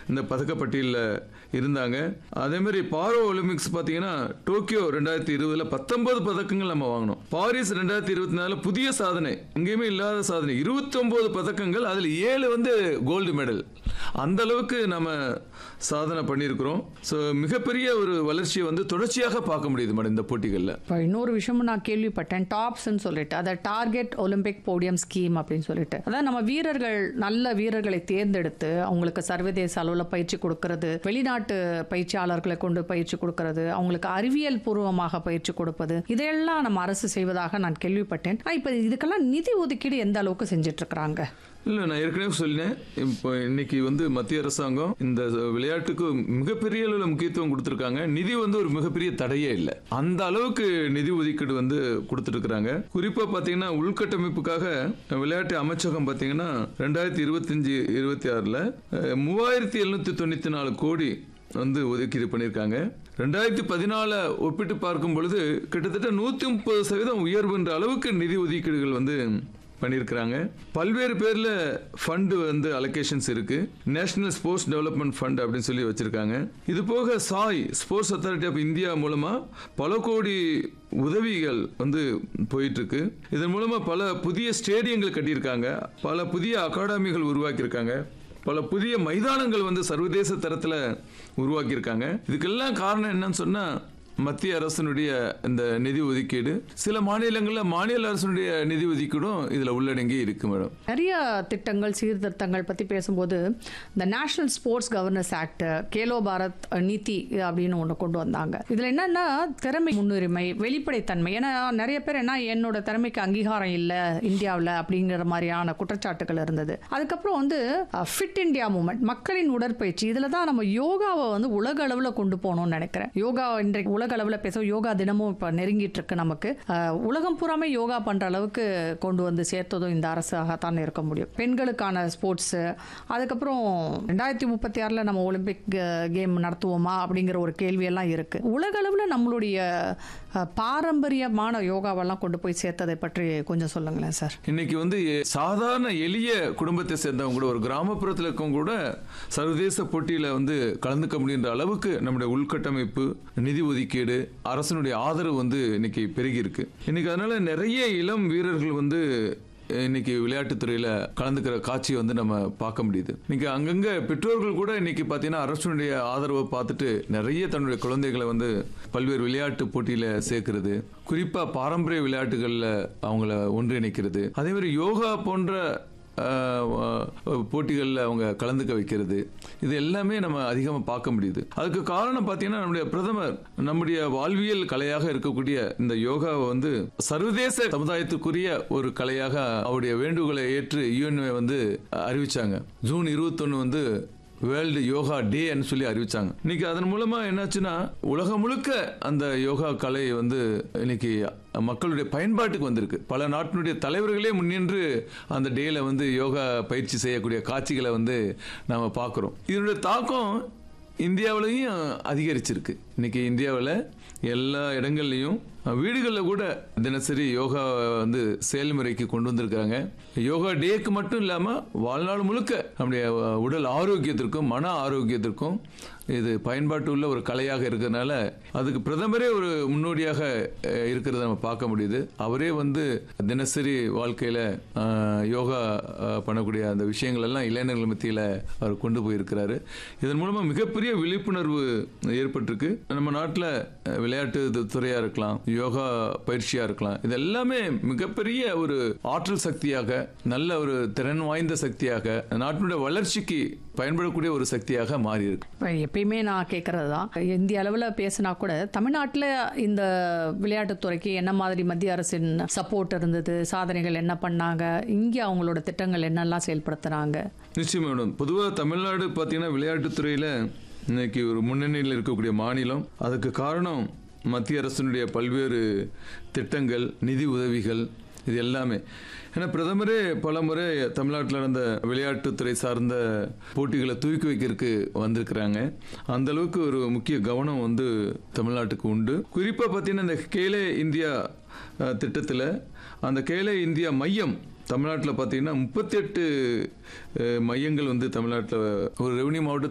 இந்த பதக்கப்பட்டியலில் இருந்தாங்க அதே மாதிரி பாரோ ஒலிம்பிக்ஸ் பார்த்தீங்கன்னா டோக்கியோ ரெண்டாயிரத்தி இருபதுல பத்தொன்பது பதக்கங்கள் நம்ம வாங்கினோம் பாரிஸ் ரெண்டாயிரத்தி இருபத்தி நாலு புதிய சாதனை எங்கேயுமே இல்லாத சாதனை இருபத்தொன்பது பதக்கங்கள் அதில் ஏழு வந்து கோல்டு மெடல் அந்த அளவுக்கு நம்ம சாதனை பண்ணியிருக்கிறோம் ஸோ மிகப்பெரிய ஒரு வளர்ச்சியை வந்து தொடர்ச்சியாக பார்க்க முடியுது மேடம் இந்த போட்டிகளில் இப்போ இன்னொரு விஷயமும் நான் கேள்விப்பட்டேன் டாப்ஸ்ன்னு சொல்லிட்டு அதை டார்கெட் ஒலிம்பிக் போடியம் ஸ்கீம் அப்படின்னு சொல்லிட்டு அதான் நம்ம வீரர்கள் நல்ல வீரர்களை தேர்ந்தெடுத்து அவங்களுக்கு சர்வதேச அளவில் பயிற்சி கொடுக்கறது வெளிநாட்டு பயிற்சியாளர்களை கொண்டு பயிற்சி கொடுக்கறது அவங்களுக்கு அறிவியல் பூர்வமாக பயிற்சி கொடுப்பது இதையெல்லாம் நம்ம அரசு செய்வதாக நான் கேள்விப்பட்டேன் ஆனா, இப்போ இதுக்கெல்லாம் நிதி ஒதுக்கீடு எந்த அளவுக்கு செஞ்சுட்டு இருக்கிறாங்க இல்லை நான் ஏற்கனவே சொன்னேன் இப்போ இன்னைக்கு வந்து மத்திய அரசாங்கம் இந்த விளையாட்டுக்கு மிகப்பெரிய அளவில் முக்கியத்துவம் கொடுத்துருக்காங்க நிதி வந்து ஒரு மிகப்பெரிய தடையே இல்லை அந்த அளவுக்கு நிதி ஒதுக்கீடு வந்து கொடுத்துருக்குறாங்க குறிப்பாக பார்த்தீங்கன்னா உள்கட்டமைப்புக்காக விளையாட்டு அமைச்சகம் பார்த்தீங்கன்னா ரெண்டாயிரத்தி இருபத்தஞ்சு இருபத்தி ஆறில் மூவாயிரத்தி எழுநூத்தி தொண்ணூற்றி நாலு கோடி வந்து ஒதுக்கீடு பண்ணியிருக்காங்க ரெண்டாயிரத்தி பதினால ஒப்பிட்டு பார்க்கும் பொழுது கிட்டத்தட்ட நூற்றி முப்பது சதவீதம் உயர்வுன்ற அளவுக்கு நிதி ஒதுக்கீடுகள் வந்து பண்ணியிருக்கிறாங்க பல்வேறு பேரில் ஃபண்டு வந்து அலோகேஷன்ஸ் இருக்கு நேஷனல் ஸ்போர்ட்ஸ் டெவலப்மெண்ட் ஃபண்ட் அப்படின்னு சொல்லி வச்சிருக்காங்க இது போக SAI sports authority of India மூலமா பல கோடி உதவிகள் வந்து போயிட்டு இருக்கு இதன் மூலமா பல புதிய ஸ்டேடியங்கள் கட்டியிருக்காங்க பல புதிய அகாடமிகள் உருவாக்கியிருக்காங்க பல புதிய மைதானங்கள் வந்து சர்வதேச தரத்தில் உருவாக்கியிருக்காங்க இதுக்கெல்லாம் காரணம் என்னன்னு சொன்னா மத்திய அரசினுடைய இந்த நிதி ஒதுக்கீடு சில மாநிலங்களில் மாநில அரசினுடைய நிதி ஒதுக்கீடும் இதில் உள்ளடங்கி இருக்கு மேடம் நிறைய திட்டங்கள் சீர்திருத்தங்கள் பற்றி பேசும்போது இந்த national sports governance act Khelo Bharat Niti அப்படின்னு ஒன்று கொண்டு வந்தாங்க இதில் என்னன்னா திறமை முன்னுரிமை வெளிப்படைத்தன்மை ஏன்னா நிறைய பேர் என்ன என்னோட திறமைக்கு அங்கீகாரம் இல்லை இந்தியாவில் அப்படிங்கிற மாதிரியான குற்றச்சாட்டுகள் இருந்தது அதுக்கப்புறம் வந்து ஃபிட் இந்தியா மூமெண்ட் மக்களின் உடற்பயிற்சி இதில் தான் நம்ம யோகாவை வந்து உலக அளவில் கொண்டு போகணும்னு நினைக்கிறேன் யோகா இன்றைக்கு உலக அளவில் பேச யோகா தினமும் இப்போ நெருங்கிட்டு இருக்கு நமக்கு அஹ், உலகம் பூராமே யோகா பண்ணுற அளவுக்கு கொண்டு வந்து சேர்த்ததும் இந்த அரசாகத்தான் இருக்க முடியும் பெண்களுக்கான ஸ்போர்ட்ஸு அதுக்கப்புறம் ரெண்டாயிரத்தி முப்பத்தி ஆறில் நம்ம ஒலிம்பிக் அஹ், கேம் நடத்துவோமா அப்படிங்கிற ஒரு கேள்வியெல்லாம் இருக்கு உலக அளவில் நம்மளுடைய அஹ், பாரம்பரியமான யோகாவெல்லாம் கொண்டு போய் சேர்த்ததை பற்றி கொஞ்சம் சொல்லுங்களேன் சார் இன்னைக்கு வந்து எ- சாதாரண எளிய குடும்பத்தை சேர்ந்தவங்க கூட ஒரு கிராமப்புறத்தில் இருக்கவங்க கூட சர்வதேச போட்டியில் வந்து கலந்துக்க முடியுன்ற அளவுக்கு நம்முடைய உள்கட்டமைப்பு நிதி ஒதுக்கீடு அரசனுடைய ஆதரவு வந்து இன்னைக்கு பெருகி இருக்கு இன்னைக்கு அதனால நிறைய இளம் வீரர்கள் வந்து இன்னைக்கு விளையாட்டுத்துறையில கலந்துக்கிற காட்சியை வந்து நம்ம பார்க்க முடியுது இன்னைக்கு அங்கங்க பெற்றோர்கள் கூட இன்னைக்கு பார்த்தீங்கன்னா அரசனுடைய ஆதரவை பார்த்துட்டு நிறைய தன்னுடைய குழந்தைகளை வந்து பல்வேறு விளையாட்டு போட்டியில சேர்க்கிறது குறிப்பா பாரம்பரிய விளையாட்டுகள்ல அவங்கள ஒன்றிணைக்கிறது அதே மாதிரி யோகா போன்ற போட்டிகளில் அவங்க கலந்துக்க வைக்கிறது இது எல்லாமே நம்ம அதிகமாக பார்க்க முடியுது அதுக்கு காரணம் பார்த்தீங்கன்னா நம்முடைய பிரதமர் நம்முடைய வாழ்வியல் கலையாக இருக்கக்கூடிய இந்த யோகாவை வந்து சர்வதேச சமுதாயத்துக்குரிய ஒரு கலையாக அவருடைய வேண்டுகோளை ஏற்று யூஎன்ஏ வந்து அறிவிச்சாங்க ஜூன் இருபத்தொன்னு வந்து வேர்ல்டு யோகா டேன்னு சொல்லி அறிவிச்சாங்க இன்னைக்கு அதன் மூலமா என்னாச்சுன்னா உலகம் முழுக்க அந்த யோகா கலை வந்து இன்னைக்கு மக்களுடைய பயன்பாட்டுக்கு வந்திருக்கு பல நாட்டினுடைய தலைவர்களே முன்னின்று அந்த டேல வந்து யோகா பயிற்சி செய்யக்கூடிய காட்சிகளை வந்து நாம பார்க்குறோம் இதனுடைய தாக்கம் இந்தியாவிலையும் அதிகரிச்சிருக்கு இன்னைக்கு இந்தியாவில் எல்லா இடங்கள்லையும் வீடுகளில் கூட தினசரி யோகா வந்து செயல்முறைக்கு கொண்டு வந்திருக்காங்க யோகா டேக்கு மட்டும் இல்லாமல் வாழ்நாள் முழுக்க நம்முடைய உடல் ஆரோக்கியத்திற்கும் மன ஆரோக்கியத்திற்கும் இது பயன்பாட்டு உள்ள ஒரு கலையாக இருக்கிறதுனால அதுக்கு பிரதமரே ஒரு முன்னோடியாக அஹ், இருக்கிறத நம்ம பார்க்க முடியுது அவரே வந்து தினசரி வாழ்க்கையில் யோகா அஹ், பண்ணக்கூடிய அந்த விஷயங்கள் எல்லாம் இளைஞர்கள் மத்தியில் அவர் கொண்டு போயிருக்கிறாரு இதன் மூலமாக மிகப்பெரிய விழிப்புணர்வு ஏற்பட்டிருக்கு நம்ம நாட்டில் விளையாட்டு து- துறையா இருக்கலாம் யோகா பயிற்சியா இருக்கலாம் இது எல்லாமே மிகப்பெரிய ஒரு ஆற்றல் சக்தியாக நல்ல ஒரு திறன் வாய்ந்த சக்தியாக நாட்டினுடைய வளர்ச்சிக்கு பயன்படக்கூடிய ஒரு சக்தியாக மாறி இருக்கு இப்ப எப்பயுமே நான் கேட்கறது தான் இந்திய அளவில் பேசினா கூட தமிழ்நாட்டில் இந்த விளையாட்டுத்துறைக்கு என்ன மாதிரி மத்திய அரசின் சப்போர்ட் இருந்தது சாதனைகள் என்ன பண்ணாங்க இங்கே அவங்களோட திட்டங்கள் என்னெல்லாம் செயல்படுத்துனாங்க நிச்சயம் மேடம் பொதுவாக தமிழ்நாடு பார்த்தீங்கன்னா விளையாட்டுத்துறையில் இன்னைக்கு ஒரு முன்னணியில் இருக்கக்கூடிய மாநிலம் அதுக்கு காரணம் மத்திய அரசினுடைய பல்வேறு திட்டங்கள் நிதி உதவிகள் இது எல்லாமே ஏன்னா பிரதமரே பல முறை தமிழ்நாட்டில் நடந்த விளையாட்டுத்துறை சார்ந்த போட்டிகளை தூக்கி வைக்கிறதுக்கு வந்திருக்கிறாங்க அந்த அளவுக்கு ஒரு முக்கிய கவனம் வந்து தமிழ்நாட்டுக்கு உண்டு குறிப்பாக பார்த்தீங்கன்னா இந்த கேலே இந்தியா அஹ், திட்டத்தில் அந்த கேலே இந்தியா மையம் தமிழ்நாட்டில் பார்த்தீங்கன்னா முப்பத்தெட்டு மையங்கள் வந்து தமிழ்நாட்டில் ஒரு ரெவன்யூ மாவட்டத்தில்